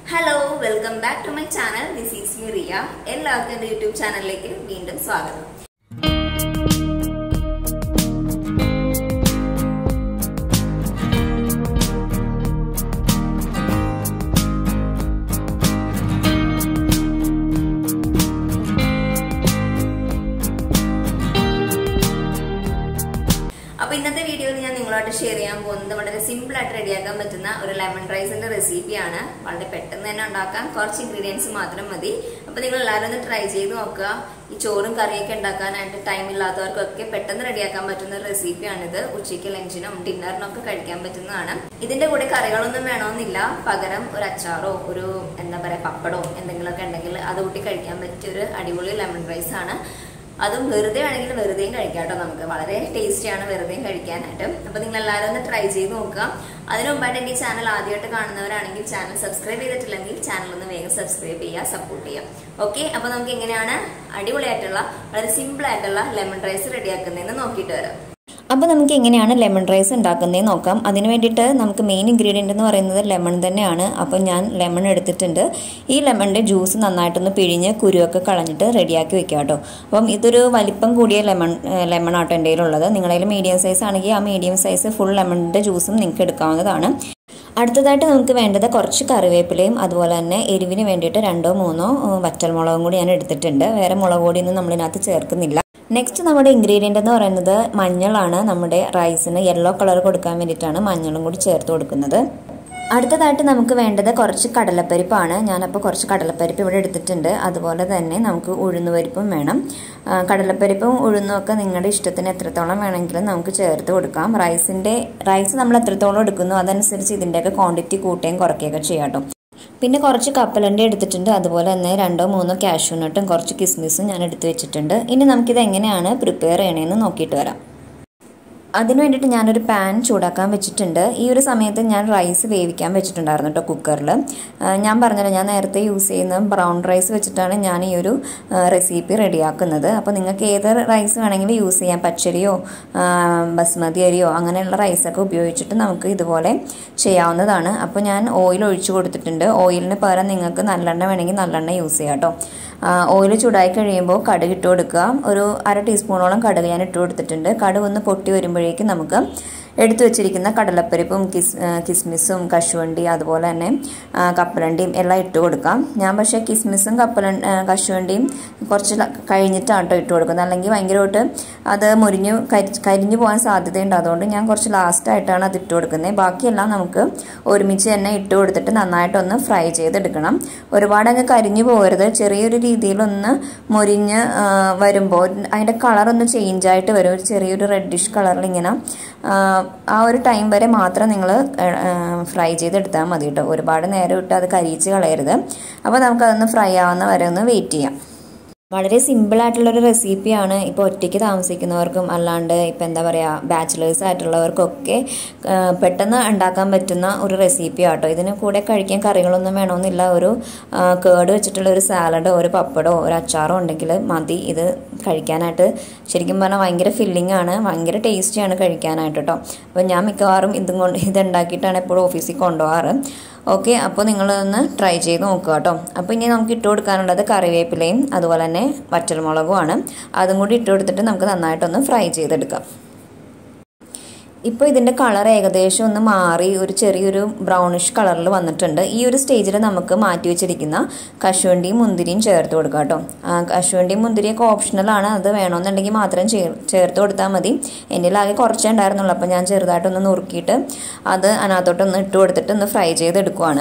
hello welcome back to my channel this is me Riya എല്ലാവർക്കും എൻ്റെ YouTube ചാനലിലേക്ക് വീണ്ടും സ്വാഗതം അപ്പൊ ഇന്നത്തെ വീഡിയോയിൽ ഞാൻ നിങ്ങളോട്ട് ഷെയർ ചെയ്യാൻ പോകുന്നത് വളരെ സിമ്പിൾ ആയിട്ട് റെഡിയാക്കാൻ പറ്റുന്ന ഒരു ലെമൺ റൈസിന്റെ റെസിപ്പിയാണ് വളരെ പെട്ടെന്ന് തന്നെ ഉണ്ടാക്കാൻ കുറച്ച് ഇൻഗ്രീഡിയൻസ് മാത്രം മതി അപ്പൊ നിങ്ങൾ എല്ലാവരും ഒന്ന് ട്രൈ ചെയ്ത് നോക്കുക ഈ ചോറും കറിയൊക്കെ ഉണ്ടാക്കാനായിട്ട് ടൈം ഇല്ലാത്തവർക്കൊക്കെ പെട്ടെന്ന് റെഡിയാക്കാൻ പറ്റുന്ന ഒരു റെസിപ്പിയാണിത് ഉച്ചയ്ക്ക് ലഞ്ചിനും ഡിന്നറിനും ഒക്കെ കഴിക്കാൻ പറ്റുന്നതാണ് ഇതിന്റെ കൂടെ കറികളൊന്നും വേണമെന്നില്ല പകരം ഒരു അച്ചാറോ ഒരു എന്താ പറയാ പപ്പടോ എന്തെങ്കിലുമൊക്കെ ഉണ്ടെങ്കിൽ അത് കൂട്ടി കഴിക്കാൻ പറ്റിയ ഒരു അടിപൊളി ലെമൺ റൈസ് ആണ് അതും വെറുതെ ആണെങ്കിൽ വെറുതെയും കഴിക്കാം കേട്ടോ നമുക്ക് വളരെ ടേസ്റ്റിയാണ് വെറുതെയും കഴിക്കാനായിട്ട് അപ്പൊ നിങ്ങൾ എല്ലാവരും ഒന്ന് ട്രൈ ചെയ്ത് നോക്കുക അതിനു മുമ്പായിട്ട് എന്റെ ഈ ചാനൽ ആദ്യമായിട്ട് കാണുന്നവരാണെങ്കിൽ ചാനൽ സബ്സ്ക്രൈബ് ചെയ്തിട്ടില്ലെങ്കിൽ ചാനൽ ഒന്ന് വേഗം സബ്സ്ക്രൈബ് ചെയ്യുക സപ്പോർട്ട് ചെയ്യുക ഓക്കെ അപ്പൊ നമുക്ക് എങ്ങനെയാണ് അടിപൊളിയായിട്ടുള്ള വളരെ സിമ്പിൾ ആയിട്ടുള്ള ലെമൺ റൈസ് റെഡിയാക്കുന്നതെന്ന് നോക്കിയിട്ട് വരാം അപ്പോൾ നമുക്ക് എങ്ങനെയാണ് ലെമൺ റൈസ് ഉണ്ടാക്കുന്നതെന്ന് നോക്കാം അതിന് വേണ്ടിയിട്ട് നമുക്ക് മെയിൻ ഇൻഗ്രീഡിയൻ്റ് എന്ന് പറയുന്നത് ലെമൺ തന്നെയാണ് അപ്പോൾ ഞാൻ ലെമൺ എടുത്തിട്ടുണ്ട് ഈ ലെമണിൻ്റെ ജ്യൂസ് നന്നായിട്ടൊന്ന് പിഴിഞ്ഞ് കുരുവൊക്കെ കളഞ്ഞിട്ട് റെഡിയാക്കി വെക്കാം കേട്ടോ അപ്പം ഇതൊരു വലിപ്പം കൂടിയ ലെമൺ ലെമൺ ആട്ടോ എൻ്റെ കയ്യിലുള്ളത് നിങ്ങളുടെ മീഡിയം സൈസ് ആണെങ്കിൽ ആ മീഡിയം സൈസ് ഫുൾ ലെമണിൻ്റെ ജ്യൂസും നിങ്ങൾക്ക് എടുക്കാവുന്നതാണ് അടുത്തതായിട്ട് നമുക്ക് വേണ്ടത് കുറച്ച് കറിവേപ്പിലയും അതുപോലെ തന്നെ എരിവിന് വേണ്ടിയിട്ട് രണ്ടോ മൂന്നോ വറ്റൽമുളകും കൂടി ഞാൻ എടുത്തിട്ടുണ്ട് വേറെ മുളക് പൊടിയൊന്നും നമ്മളിതിനകത്ത് ചേർക്കുന്നില്ല നെക്സ്റ്റ് നമ്മുടെ ഇൻഗ്രീഡിയൻ്റ് എന്ന് പറയുന്നത് മഞ്ഞളാണ് നമ്മുടെ റൈസിന് യെല്ലോ കളർ കൊടുക്കാൻ വേണ്ടിയിട്ടാണ് മഞ്ഞളും കൂടി ചേർത്ത് കൊടുക്കുന്നത് അടുത്തതായിട്ട് നമുക്ക് വേണ്ടത് കുറച്ച് കടലപ്പരിപ്പാണ് ഞാനപ്പോൾ കുറച്ച് കടലപ്പരിപ്പ് ഇവിടെ എടുത്തിട്ടുണ്ട് അതുപോലെ തന്നെ നമുക്ക് ഉഴുന്നുപരിപ്പും വേണം കടലപ്പരിപ്പും ഉഴുന്നും ഒക്കെ നിങ്ങളുടെ ഇഷ്ടത്തിന് എത്രത്തോളം വേണമെങ്കിലും നമുക്ക് ചേർത്ത് കൊടുക്കാം റൈസിൻ്റെ റൈസ് നമ്മൾ എത്രത്തോളം എടുക്കുന്നു അതനുസരിച്ച് ഇതിൻ്റെയൊക്കെ ക്വാണ്ടിറ്റി കൂട്ടുകയും കുറയ്ക്കുകയൊക്കെ ചെയ്യാം കേട്ടോ പിന്നെ കുറച്ച് കപ്പലണ്ടി എടുത്തിട്ടുണ്ട് അതുപോലെ തന്നെ രണ്ടോ മൂന്നോ കാഷ്യൂ നട്ടും കുറച്ച് കിസ്മിസും ഞാൻ എടുത്ത് വെച്ചിട്ടുണ്ട് ഇനി നമുക്കിത് എങ്ങനെയാണ് പ്രിപ്പയർ ചെയ്യണമെന്ന് നോക്കിയിട്ട് വരാം അതിന് വേണ്ടിയിട്ട് ഞാനൊരു പാൻ ചൂടാക്കാൻ വെച്ചിട്ടുണ്ട് ഈ ഒരു സമയത്ത് ഞാൻ റൈസ് വേവിക്കാൻ വെച്ചിട്ടുണ്ടായിരുന്നു കേട്ടോ കുക്കറിൽ ഞാൻ പറഞ്ഞല്ലോ ഞാൻ നേരത്തെ യൂസ് ചെയ്യുന്ന ബ്രൗൺ റൈസ് വെച്ചിട്ടാണ് ഞാൻ ഈ ഒരു റെസിപ്പി റെഡിയാക്കുന്നത് അപ്പോൾ നിങ്ങൾക്ക് ഏത് റൈസ് വേണമെങ്കിലും യൂസ് ചെയ്യാം പച്ചരിയോ ബസ്മതി അരിയോ അങ്ങനെയുള്ള റൈസൊക്കെ ഉപയോഗിച്ചിട്ട് നമുക്ക് ഇതുപോലെ ചെയ്യാവുന്നതാണ് അപ്പോൾ ഞാൻ ഓയിൽ ഒഴിച്ചു കൊടുത്തിട്ടുണ്ട് ഓയിലിന് പകരം നിങ്ങൾക്ക് നല്ലെണ്ണ വേണമെങ്കിൽ നല്ലെണ്ണ യൂസ് ചെയ്യാം കേട്ടോ ഓയിൽ ചൂടായി കഴിയുമ്പോൾ കടുക് ഇട്ട് കൊടുക്കുക ഒരു അര ടീസ്പൂണോളം കടുക് ഞാൻ ഇട്ട് കൊടുത്തിട്ടുണ്ട് കടുക് ഒന്ന് പൊട്ടി വരുമ്പോഴേക്കും നമുക്ക് എടുത്തു വെച്ചിരിക്കുന്ന കടലപ്പരിപ്പും കിസ് കിസ്മിസും കശുവണ്ടി അതുപോലെ തന്നെ കപ്പലണ്ടിയും എല്ലാം ഇട്ട് കൊടുക്കാം ഞാൻ പക്ഷേ കിസ്മിസും കപ്പല കശുവണ്ടിയും കുറച്ച് കഴിഞ്ഞിട്ടാണ് കേട്ടോ ഇട്ട് കൊടുക്കുന്നത് അല്ലെങ്കിൽ ഭയങ്കരമായിട്ട് അത് മുരിഞ്ഞു കരിഞ്ഞു പോകാൻ സാധ്യതയുണ്ട് അതുകൊണ്ട് ഞാൻ കുറച്ച് ലാസ്റ്റായിട്ടാണ് അത് ഇട്ട് കൊടുക്കുന്നത് ബാക്കിയെല്ലാം നമുക്ക് ഒരുമിച്ച് തന്നെ ഇട്ട് കൊടുത്തിട്ട് നന്നായിട്ടൊന്ന് ഫ്രൈ ചെയ്തെടുക്കണം ഒരുപാട് അങ്ങ് കരിഞ്ഞു പോകരുത് ചെറിയൊരു രീതിയിലൊന്ന് മുരിഞ്ഞ് വരുമ്പോൾ അതിൻ്റെ കളറൊന്ന് ചേഞ്ച് ആയിട്ട് വരും ഒരു ചെറിയൊരു റെഡിഷ് കളറിൽ ഇങ്ങനെ ആ ഒരു ടൈം വരെ മാത്രം നിങ്ങൾ ഫ്രൈ ചെയ്തെടുത്താൽ മതി കേട്ടോ ഒരുപാട് നേരം ഇട്ട് അത് കരിയിച്ച് കളയരുത് അപ്പോൾ നമുക്കതൊന്ന് ഫ്രൈ ആവുന്ന വരെ ഒന്ന് വെയിറ്റ് ചെയ്യാം വളരെ സിമ്പിളായിട്ടുള്ളൊരു റെസിപ്പിയാണ് ഇപ്പോൾ ഒറ്റയ്ക്ക് താമസിക്കുന്നവർക്കും അല്ലാണ്ട് ഇപ്പം എന്താ പറയുക ബാച്ചിലേഴ്സ് ആയിട്ടുള്ളവർക്കൊക്കെ പെട്ടെന്ന് ഉണ്ടാക്കാൻ പറ്റുന്ന ഒരു റെസിപ്പി ആട്ടോ ഇതിന് കൂടെ കഴിക്കാൻ കറികളൊന്നും വേണമെന്നില്ല ഒരു കേട് വെച്ചിട്ടുള്ള ഒരു സാലഡോ ഒരു പപ്പടോ ഒരു അച്ചാറോ ഉണ്ടെങ്കിൽ മതി ഇത് കഴിക്കാനായിട്ട് ശരിക്കും പറഞ്ഞാൽ ഭയങ്കര ഫില്ലിംഗ് ആണ് ഭയങ്കര ടേസ്റ്റിയാണ് കഴിക്കാനായിട്ട് കേട്ടോ അപ്പോൾ ഞാൻ മിക്കവാറും ഇതും കൊണ്ട് ഇതുണ്ടാക്കിയിട്ടാണ് എപ്പോഴും ഓഫീസിൽ കൊണ്ടുപോകാറ് ഓക്കെ അപ്പോൾ നിങ്ങളൊന്ന് ട്രൈ ചെയ്ത് നോക്കുക കേട്ടോ അപ്പോൾ ഇനി നമുക്ക് ഇട്ട് കൊടുക്കാനുള്ളത് കറിവേപ്പിലയും അതുപോലെ തന്നെ വറ്റൽമുളകുമാണ് അതും കൂടി ഇട്ട് കൊടുത്തിട്ട് നമുക്ക് നന്നായിട്ടൊന്ന് ഫ്രൈ ചെയ്തെടുക്കാം ഇപ്പോൾ ഇതിൻ്റെ കളർ ഏകദേശം ഒന്ന് മാറി ഒരു ചെറിയൊരു ബ്രൗണിഷ് കളറിൽ വന്നിട്ടുണ്ട് ഈ ഒരു സ്റ്റേജിൽ നമുക്ക് മാറ്റി വെച്ചിരിക്കുന്ന കശുവണ്ടിയും മുന്തിരിയും ചേർത്ത് കൊടുക്കാം കേട്ടോ കശുവണ്ടിയും മുന്തിരിയൊക്കെ ഓപ്ഷണലാണ് അത് വേണമെന്നുണ്ടെങ്കിൽ മാത്രം ചേർത്ത് കൊടുത്താൽ മതി എൻ്റെ ആകെ കുറച്ചേ ഉണ്ടായിരുന്നുള്ളൂ അപ്പോൾ ഞാൻ ചെറുതായിട്ടൊന്ന് നുറുക്കിയിട്ട് അത് അതിനകത്തോട്ടൊന്ന് ഇട്ട് കൊടുത്തിട്ട് ഒന്ന് ഫ്രൈ ചെയ്തെടുക്കുവാണ്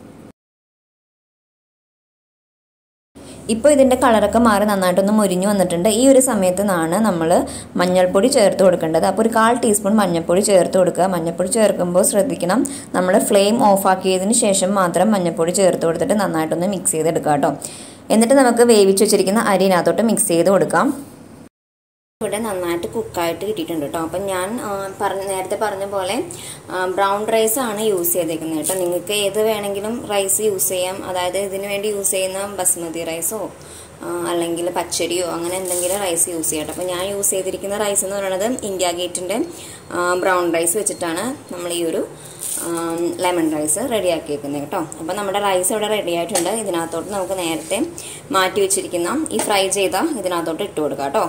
ഇപ്പോൾ ഇതിൻ്റെ കളറൊക്കെ മാറി നന്നായിട്ടൊന്ന് മുരിഞ്ഞു വന്നിട്ടുണ്ട് ഈ ഒരു സമയത്ത് നിന്നാണ് നമ്മൾ മഞ്ഞൾപ്പൊടി ചേർത്ത് കൊടുക്കേണ്ടത് അപ്പോൾ ഒരു കാൽ ടീസ്പൂൺ മഞ്ഞൾപ്പൊടി ചേർത്ത് കൊടുക്കുക മഞ്ഞൾപ്പൊടി ചേർക്കുമ്പോൾ ശ്രദ്ധിക്കണം നമ്മൾ ഫ്ലെയിം ഓഫ് ആക്കിയതിന് ശേഷം മാത്രം മഞ്ഞൾപ്പൊടി ചേർത്ത് കൊടുത്തിട്ട് നന്നായിട്ടൊന്ന് മിക്സ് ചെയ്തെടുക്കുക കേട്ടോ എന്നിട്ട് നമുക്ക് വേവിച്ച് വെച്ചിരിക്കുന്ന അരിനകത്തോട്ട് മിക്സ് ചെയ്ത് കൊടുക്കാം ഇവിടെ നന്നായിട്ട് കുക്കായിട്ട് കിട്ടിയിട്ടുണ്ട് കേട്ടോ അപ്പം ഞാൻ ആ, പറഞ്ഞ നേരത്തെ പറഞ്ഞ പോലെ ബ്രൗൺ റൈസ് ആണ് യൂസ് ചെയ്തേക്കുന്നത് കേട്ടോ നിങ്ങൾക്ക് ഏത് വേണമെങ്കിലും റൈസ് യൂസ് ചെയ്യാം അതായത് ഇതിന് വേണ്ടി യൂസ് ചെയ്യുന്ന ബസ്മതി റൈസോ ആ, അല്ലെങ്കിൽ പച്ചരിയോ അങ്ങനെ എന്തെങ്കിലും റൈസ് യൂസ് ചെയ്യാം അപ്പം ഞാൻ യൂസ് ചെയ്തിരിക്കുന്ന റൈസ് എന്ന് പറയുന്നത് ഇന്ത്യ ഗേറ്റിൻ്റെ ബ്രൗൺ റൈസ് വെച്ചിട്ടാണ് നമ്മൾ ഈ ഒരു ലെമൺ റൈസ് റെഡിയാക്കി വെക്കുന്നത് കേട്ടോ അപ്പം നമ്മുടെ റൈസ് ഇവിടെ റെഡി ആയിട്ടുണ്ട് ഇതിനകത്തോട്ട് നമുക്ക് നേരത്തെ മാറ്റി വെച്ചിരിക്കുന്ന ഈ ഫ്രൈ ചെയ്ത ഇതിനകത്തോട്ട് ഇട്ട് കൊടുക്കാം കേട്ടോ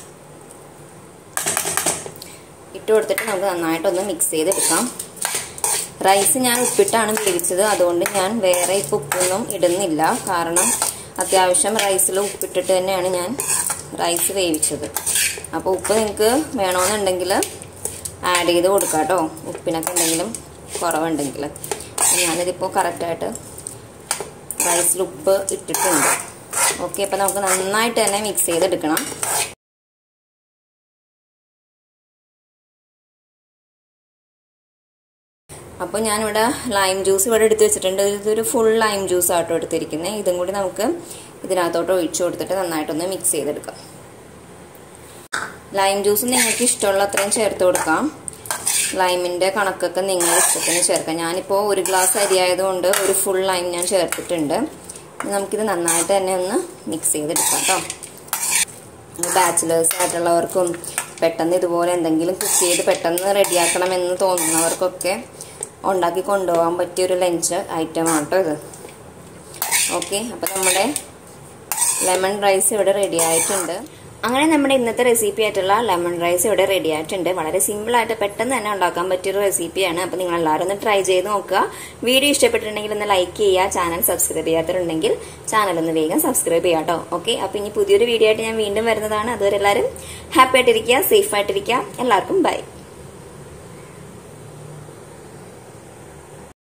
ഇട്ട് കൊടുത്തിട്ട് നമുക്ക് നന്നായിട്ടൊന്ന് മിക്സ് ചെയ്തെടുക്കാം റൈസ് ഞാൻ ഉപ്പിട്ടാണ് വേവിച്ചത് അതുകൊണ്ട് ഞാൻ വേറെ ഇപ്പോൾ ഉപ്പൊന്നും ഇടുന്നില്ല കാരണം അത്യാവശ്യം റൈസിൽ ഉപ്പിട്ടിട്ട് തന്നെയാണ് ഞാൻ റൈസ് വേവിച്ചത് അപ്പോൾ ഉപ്പ് നിങ്ങൾക്ക് വേണമെന്നുണ്ടെങ്കിൽ ആഡ് ചെയ്ത് കൊടുക്കാം കേട്ടോ ഉപ്പിനൊക്കെ എന്തെങ്കിലും കുറവുണ്ടെങ്കിൽ ഞാനിതിപ്പോൾ കറക്റ്റായിട്ട് റൈസിൽ ഉപ്പ് ഇട്ടിട്ടുണ്ട് ഓക്കെ അപ്പോൾ നമുക്ക് നന്നായിട്ട് തന്നെ മിക്സ് ചെയ്തെടുക്കണം അപ്പോൾ ഞാനിവിടെ ലൈം ജ്യൂസ് ഇവിടെ എടുത്ത് വെച്ചിട്ടുണ്ട് ഇതൊരു ഫുൾ ലൈം ജ്യൂസ് ആട്ടോ എടുത്തിരിക്കുന്നത് ഇതും കൂടി നമുക്ക് ഇതിനകത്തോട്ട് ഒഴിച്ചു കൊടുത്തിട്ട് നന്നായിട്ടൊന്ന് മിക്സ് ചെയ്തെടുക്കാം ലൈം ജ്യൂസ് നിങ്ങൾക്ക് ഇഷ്ടമുള്ള അത്രയും ചേർത്ത് കൊടുക്കാം ലൈമിൻ്റെ കണക്കൊക്കെ നിങ്ങളുടെ ഇഷ്ടത്തിന് ചേർക്കാം ഞാനിപ്പോൾ ഒരു ഗ്ലാസ് അരി ആയതുകൊണ്ട് ഒരു ഫുൾ ലൈം ഞാൻ ചേർത്തിട്ടുണ്ട് ഇനി നമുക്കിത് നന്നായിട്ട് തന്നെ ഒന്ന് മിക്സ് ചെയ്തെടുക്കാം കേട്ടോ ബാച്ചിലേഴ്സ് ആയിട്ടുള്ളവർക്കും പെട്ടെന്ന് ഇതുപോലെ എന്തെങ്കിലും കുക്ക് ചെയ്ത് പെട്ടെന്ന് റെഡിയാക്കണമെന്ന് തോന്നുന്നവർക്കൊക്കെ ഉണ്ടാക്കി കൊണ്ടുപോകാൻ പറ്റിയൊരു ലഞ്ച് ഐറ്റമാണ് കേട്ടോ ഇത് ഓക്കെ അപ്പോൾ നമ്മുടെ ലെമൺ റൈസ് ഇവിടെ റെഡി ആയിട്ടുണ്ട് അങ്ങനെ നമ്മുടെ ഇന്നത്തെ റെസിപ്പി ആയിട്ടുള്ള ലെമൺ റൈസ് ഇവിടെ റെഡി ആയിട്ടുണ്ട് വളരെ സിമ്പിൾ ആയിട്ട് പെട്ടെന്ന് തന്നെ ഉണ്ടാക്കാൻ പറ്റിയൊരു റെസിപ്പിയാണ് അപ്പോൾ നിങ്ങൾ എല്ലാവരും ഒന്ന് ട്രൈ ചെയ്ത് നോക്കുക വീഡിയോ ഇഷ്ടപ്പെട്ടിട്ടുണ്ടെങ്കിൽ ഒന്ന് ലൈക്ക് ചെയ്യുക ചാനൽ സബ്സ്ക്രൈബ് ചെയ്യാത്തവരുണ്ടെങ്കിൽ ചാനൽ ഒന്ന് വേഗം സബ്സ്ക്രൈബ് ചെയ്യാം കേട്ടോ ഓക്കെ അപ്പോൾ ഇനി പുതിയൊരു വീഡിയോ ആയിട്ട് ഞാൻ വീണ്ടും വരുന്നതാണ് അതുവരെ എല്ലാവരും ഹാപ്പി ആയിട്ടിരിക്കുക സേഫ് ആയിട്ടിരിക്കുക എല്ലാവർക്കും ബൈ